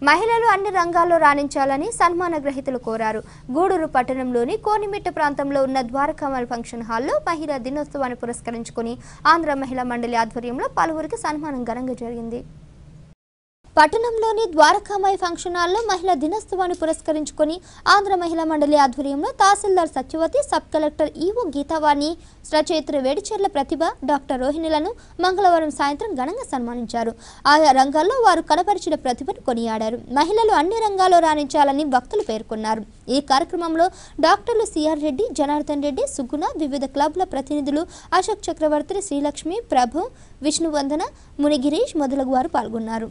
మహిళలు అన్ని రంగాల్లో రాణించాలని సన్మాన గ్రహీతలు కోరారు గూడూరు పట్టణంలోని కోనిమిట్ట ప్రాంతంలో ఉన్న ద్వారకామల్ ఫంక్షన్ హాల్లో మహిళా దినోత్సవాన్ని పురస్కరించుకుని ఆంధ్ర మహిళా మండలి ఆధ్వర్యంలో పలువురికి సన్మానం ఘనంగా జరిగింది పట్టణంలోని ద్వారకామాయి ఫంక్షన్ హాల్లో మహిళా దినోత్సవాన్ని పురస్కరించుకొని ఆంధ్ర మహిళా మండలి ఆధ్వర్యంలో తహసీల్దార్ Satyavathi sub collector EO Geetavani రచయిత్రి వేడిచెర్ల ప్రతిభ డాక్టర్ రోహిణిలను మంగళవారం సాయంత్రం ఘనంగా సన్మానించారు ఆయా రంగాల్లో వారు కనపరిచిన ప్రతిభను కొనియాడారు మహిళలు అన్ని రంగాల్లో రాణించాలని వక్తలు పేర్కొన్నారు ఈ కార్యక్రమంలో డాక్టర్లు సిఆర్ రెడ్డి జనార్దన్ రెడ్డి సుగుణ వివిధ క్లబ్ల ప్రతినిధులు అశోక్ చక్రవర్తి శ్రీలక్ష్మి ప్రభు విష్ణువందన మునిగిరీష్ మొదలగు వారు పాల్గొన్నారు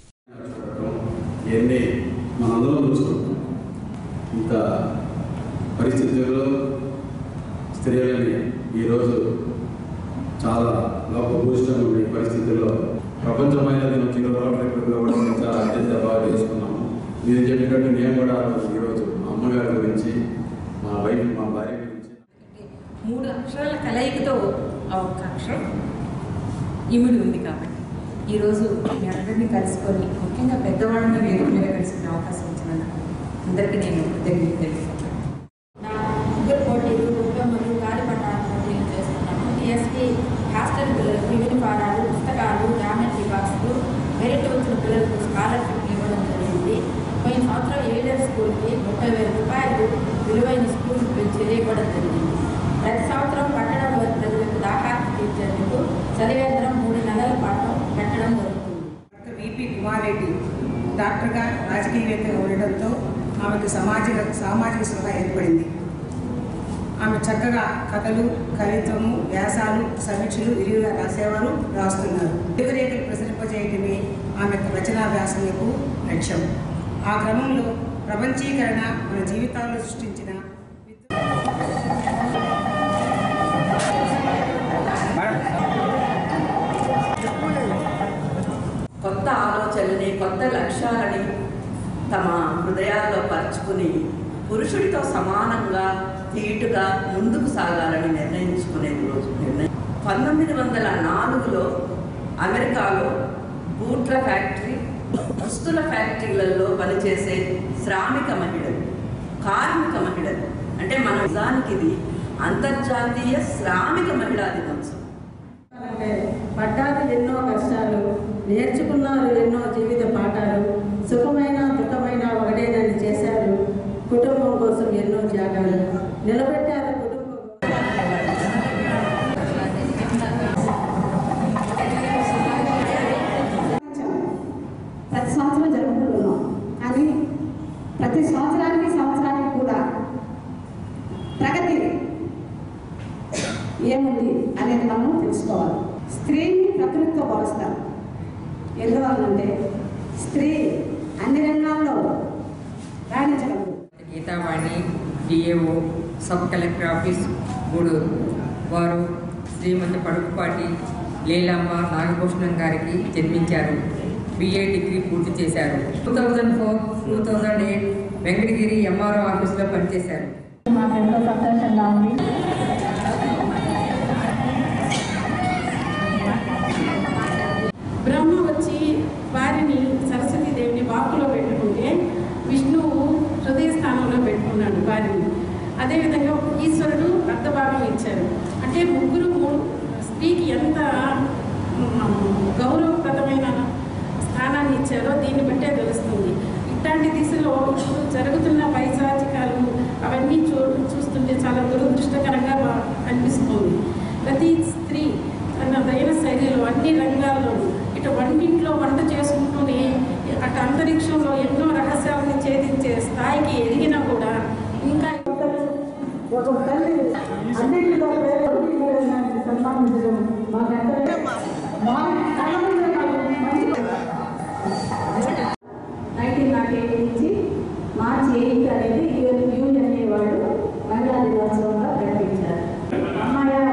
ఇవన్నీ మనందరం చూసుకుంటాం ఇంత పరిస్థితుల్లో స్త్రీలని ఈరోజు చాలా లోపభూషితంగా ఉండే పరిస్థితుల్లో ప్రపంచ మహిళా దినోత్సవం రోటరీ క్లబ్లో కూడా మేము చాలా అత్యంత బాగా చేసుకున్నాము మీరు చెప్పినట్టు నేను కూడా ఈరోజు మా అమ్మగారి గురించి మా వైఫ్ మా భార్య గురించి మూడు అక్షరాల కలయికతో ఆ ఒక్క అక్షరం ఇమిడి ఉంది కాబట్టి ఈరోజు మీ అందరినీ కలుసుకొని ముఖ్యంగా పెద్దవాళ్ళని వేదిక మీద కలుసుకునే అవకాశం ఇచ్చినందుకు అందరికీ నేను కృతజ్ఞతలు తెలుపుతున్నాను నా ముగ్గురు పోటీలు ఉద్యమాలు గాలిపటాల పోటీలు చేస్తున్నాము టీఎస్పీ హాస్టల్ పిల్లలకు యూనిఫారాలు పుస్తకాలు డామెట్రీ బాక్సులు మెరిట్ వచ్చిన పిల్లలకు స్కాలర్షిప్ ఇవ్వడం జరిగింది పోయిన సంవత్సరం ఎయిడెడ్ స్కూల్కి ముప్పై వేల రూపాయలు విలువైన స్కూల్ పెంచి ఇవ్వడం జరిగింది ప్రతి సంవత్సరం పట్టణంలో ప్రజలకు దాహార్తి తీర్చేందుకు చలివేంద్రం మూడు నెలల పాటు పెట్టడం జరుగుతుంది డాక్టర్ విపి కుమార్ రెడ్డి డాక్టర్గా రాజకీయవేత్తగా ఉండడంతో ఆమెకు సామాజిక సామాజిక స్పృహ ఏర్పడింది ఆమె చక్కగా కథలు కవిత్వము వ్యాసాలు సమీక్షలు విరివిగా రాసేవారు రాస్తున్నారు వివరేఖలు ప్రసరింపజేయటమే ఆమె రచనా వ్యాసం యొక్క లక్ష్యం ఆ క్రమంలో ప్రపంచీకరణ మన జీవితాల్లో సృష్టించిన కొత్త ఆలోచనని కొత్త లక్ష్యాలని తమ హృదయాల్లో పరుచుకుని పురుషుడితో సమానంగా ధీటుగా ముందుకు సాగాలని నిర్ణయించుకునే రోజు నిర్ణయం పంతొమ్మిది వందల నాలుగులో అమెరికాలో బూట్ల ఫ్యాక్టరీ దుస్తుల ఫ్యాక్టరీలలో పనిచేసే శ్రామిక మహిళలు కార్మిక మహిళలు అంటే మన నిజానికి ఇది అంతర్జాతీయ శ్రామిక మహిళా దినోత్సవం అంటే పడ్డాది ఎన్నో కష్టాలు నేర్చుకున్నారు ఎన్నో జీవిత పాఠాలు సుఖమైన దుఃఖమైన ఒకటేనని చేశారు కుటుంబం కోసం ఎన్నో త్యాగాలు నిలబెట్టారు కుటుంబం ప్రతి సంవత్సరం జరుపుకుంటున్నాం కానీ ప్రతి సంవత్సరానికి సంవత్సరానికి కూడా ప్రగతి ఏముంది అనేది మనం తెలుసుకోవాలి స్త్రీని ప్రకృతితో పోలుస్తారు ఎందువల్లంటే స్త్రీ అన్ని రంగాల్లో రాణించగలదు Geetavani DAO sub collector office Gudur వారు శ్రీమతి పడుకుపాటి లీలమ్మ నాగభూషణం గారికి జన్మించారు బిఏ డిగ్రీ పూర్తి చేశారు two thousand four two thousand eight Venkatagiri MRO ఆఫీస్లో పనిచేశారు మాకు ఎంతో సంతోషంగా ఉంది బ్రహ్మ వచ్చి వారిని సరస్వతీదేవిని వాక్కులో పెట్టుకుంటే విష్ణువు హృదయ స్థానంలో పెట్టుకున్నాడు వారిని అదేవిధంగా ఈశ్వరుడు అర్ధభాగం ఇచ్చారు అంటే ముగ్గురు మూడు స్త్రీకి ఎంత మ్, గౌరవప్రదమైన స్థానాన్ని ఇచ్చారో దీన్ని బట్టే తెలుస్తుంది ఇట్లాంటి దిశలో ఇప్పుడు జరుగుతున్న పైశాచికాలు అవన్నీ చూ చూస్తుంటే చాలా దురదృష్టకరంగా బా- అనిపిస్తుంది ప్రతి స్త్రీ తన దైన శైలిలో అన్ని రంగాల్లోనూ ఇటు వంటింట్లో వంట చేసుకుంటూనే అటు అంతరిక్షంలో ఎన్నో రహస్యాలను ఛేదించే స్థాయికి ఎదిగినా కూడా ఇంకా ఒక తల్లి అన్నింటిలో ప్రేరేపించడానికి సన్మానించడం మాకెంతో మా కళ్ళ ముందే మాకు మంచి నైన్టీన్ నాట్ ఎయిట్ నుంచి మార్చి ఎయిత్ అనేది యూఎన్ అనేవాడు మహిళా దినోత్సవంగా ప్రకటించారు అమ్మాయి